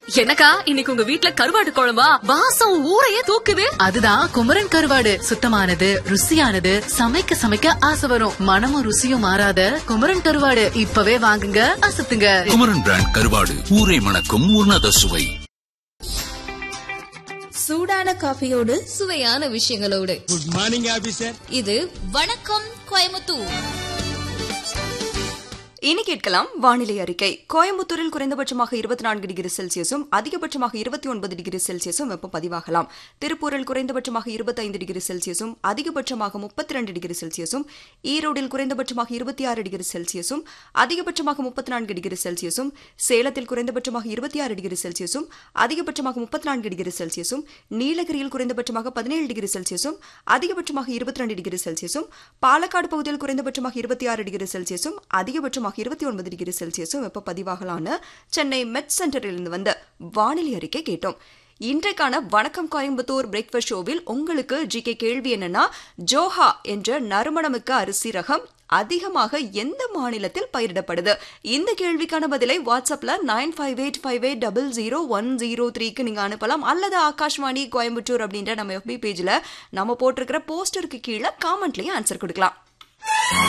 என்னக்கா இன்னைக்கு உங்க வீட்ல கருவாடு குழம்பா வாசம் ஊரையே தூக்குது அதுதான் குமரன் கருவாடு சுத்தமானது ருசியானது சமைக்க சமைக்க ஆசை வரும் மனமும் ருசியும் மாறாத குமரன் கருவாடு இப்பவே வாங்குங்க அசத்துங்க குமரன் பிராண்ட் கருவாடு ஊரை மணக்கும் உன்னத சுவை சூடான காஃபியோடு சுவையான விஷயங்களோடு குட் மார்னிங் ஆபீசர் இது வணக்கம் கோயமுத்தூர் இனி கேட்கலாம் வானிலை அறிக்கை கோயம்புத்தூரில் குறைந்தபட்சமாக இருபத்தி நான்கு டிகிரி செல்சியஸும் அதிகபட்சமாக இருபத்தி ஒன்பது டிகிரி செல்சியஸும் வெப்பம் பதிவாகலாம் திருப்பூரில் குறைந்தபட்சமாக இருபத்தைந்து டிகிரி செல்சியஸும் அதிகபட்சமாக முப்பத்தி ரெண்டு டிகிரி செல்சியஸும் ஈரோடில் குறைந்தபட்சமாக இருபத்தி ஆறு டிகிரி செல்சியஸும் அதிகபட்சமாக முப்பத்தி நான்கு டிகிரி செல்சியஸும் சேலத்தில் குறைந்தபட்சமாக இருபத்தி ஆறு டிகிரி செல்சியஸும் அதிகபட்சமாக முப்பத்தி நான்கு டிகிரி செல்சியஸும் நீலகிரியில் குறைந்தபட்சமாக பதினேழு டிகிரி செல்சியஸும் அதிகபட்சமாக இருபத்தி ரெண்டு டிகிரி செல்சியஸும் பாலக்காடு பகுதியில் குறைந்தபட்சமாக இருபத்தி ஆறு டிகிரி செல்சியஸும் அதிகபட்சமாக இருபத்தி ஒன்பது டிகிரி செல்சியஸும் வெப்ப பதிவாகலான சென்னை மெட் சென்டரிலிருந்து வந்த வானிலை அறிக்கை கேட்டோம் இன்றைக்கான வணக்கம் கோயம்புத்தூர் பிரேக்ஃபாஸ்ட் ஷோவில் உங்களுக்கு ஜிகே கேள்வி என்னன்னா ஜோஹா என்ற நறுமணமிக்க அரிசி ரகம் அதிகமாக எந்த மாநிலத்தில் பயிரிடப்படுது இந்த கேள்விக்கான பதிலை வாட்ஸ்அப்ல nine five eight five eight double zero one zero த்ரீக்கு நீங்க அனுப்பலாம் அல்லது ஆகாஷ்வாணி கோயம்புத்தூர் அப்படின்ற நம்ம எஃபி பேஜ்ல நம்ம போட்டிருக்கிற போஸ்டருக்கு கீழே காமெண்ட்லயும் ஆன்சர் கொடுக்கலாம்